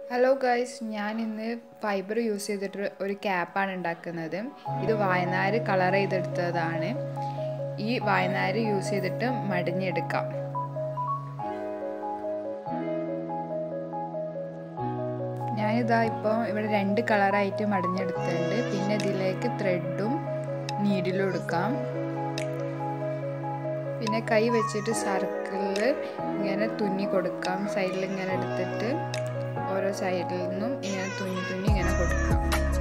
hello guys ഞാൻ ഇന്ന് fibre use ചെയ്തിട്ട് ഒരു ക്യാപ്പാണ് ഉണ്ടാക്കുന്നത് ഇത് വായനാര് കളർ ചെയ്തെടുത്തതാണ് ഈ വായനാര് യൂസ് ചെയ്തിട്ട് മടിഞ്ഞെടുക്കാം ഞാനിതാ ഇപ്പോൾ ഇവിടെ രണ്ട് കളറായിട്ട് മടിഞ്ഞെടുത്തിട്ടുണ്ട് പിന്നെ ഇതിലേക്ക് ത്രെഡും നീഡിലും എടുക്കാം പിന്നെ കൈ വെച്ചിട്ട് സർക്കിളിൽ ഇങ്ങനെ തുന്നി കൊടുക്കാം സൈഡിൽ ഇങ്ങനെ എടുത്തിട്ട് ഓരോ സൈഡിൽ നിന്നും ഇങ്ങനെ തുന്നി തുന്നി ഇങ്ങനെ കൊടുക്കാം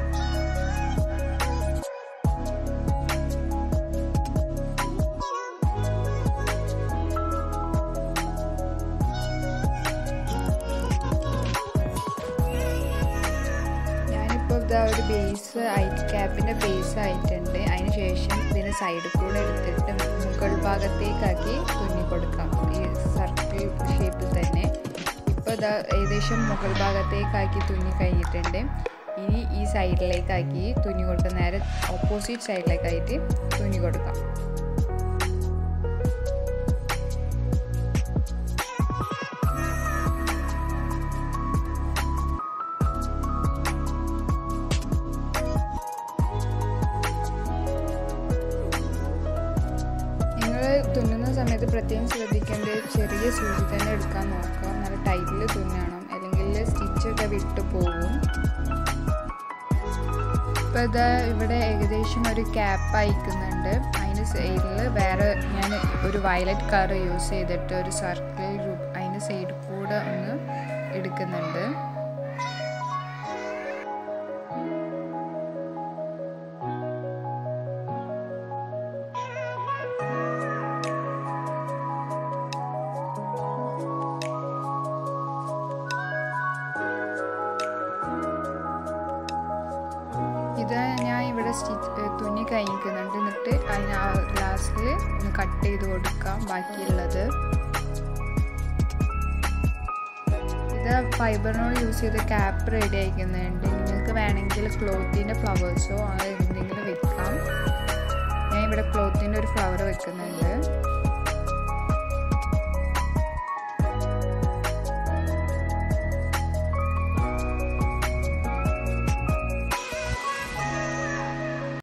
ഞാനിപ്പോൾ ഇതാ ഒരു ബേസ് ആയിട്ട് ക്യാപ്പിൻ്റെ ബേസ് ആയിട്ടുണ്ട് അതിന് ശേഷം ഇതിന് സൈഡിൽ കൂടെ എടുത്തിട്ട് മുകൾ ഭാഗത്തേക്കാക്കി തുന്നി കൊടുക്കാം ഈ സർക്കിൾ ഷേപ്പിൽ തന്നെ ഇപ്പോൾ ഇതാ ഏകദേശം മുകൾ ഭാഗത്തേക്കാക്കി തുന്നി കഴിഞ്ഞിട്ടുണ്ട് ഇനി ഈ സൈഡിലേക്കാക്കി തുന്നി കൊടുക്കുന്ന നേരെ ഓപ്പോസിറ്റ് സൈഡിലേക്കായിട്ട് തുന്നി കൊടുക്കാം നിങ്ങൾ തുന്നുന്ന സമയത്ത് പ്രത്യേകം ശ്രദ്ധിക്കേണ്ടത് ചെറിയ സൂചി തന്നെ എടുക്കാൻ നോക്കുക നല്ല ടൈറ്റിൽ തുന്നണം അല്ലെങ്കിൽ സ്റ്റിച്ചൊക്കെ വിട്ടു പോകും ഇപ്പോൾ ഇതാ ഇവിടെ ഏകദേശം ഒരു ക്യാപ്പ് അയക്കുന്നുണ്ട് അതിന് സൈഡിൽ വേറെ ഞാൻ ഒരു വയലറ്റ് കളർ യൂസ് ചെയ്തിട്ട് ഒരു സർക്കിൾ അതിൻ്റെ സൈഡിൽ കൂടെ ഒന്ന് എടുക്കുന്നുണ്ട് ഇത് ഞാൻ ഇവിടെ സ്റ്റിച്ച് തുന്നി കഴിഞ്ഞിരിക്കുന്നുണ്ട് എന്നിട്ട് അതിന് ആ ലാസ്റ്റിൽ ഒന്ന് കട്ട് ചെയ്ത് കൊടുക്കാം ബാക്കിയുള്ളത് ഇത് ഫൈബറിനോട് യൂസ് ചെയ്ത് ക്യാപ്പ് റെഡി ആയിരിക്കുന്നുണ്ട് നിങ്ങൾക്ക് വേണമെങ്കിൽ ക്ലോത്തിൻ്റെ ഫ്ലവേഴ്സോ അങ്ങനെ എന്തെങ്കിലും വെക്കാം ഞാൻ ഇവിടെ ക്ലോത്തിൻ്റെ ഒരു ഫ്ലവർ വെക്കുന്നുണ്ട്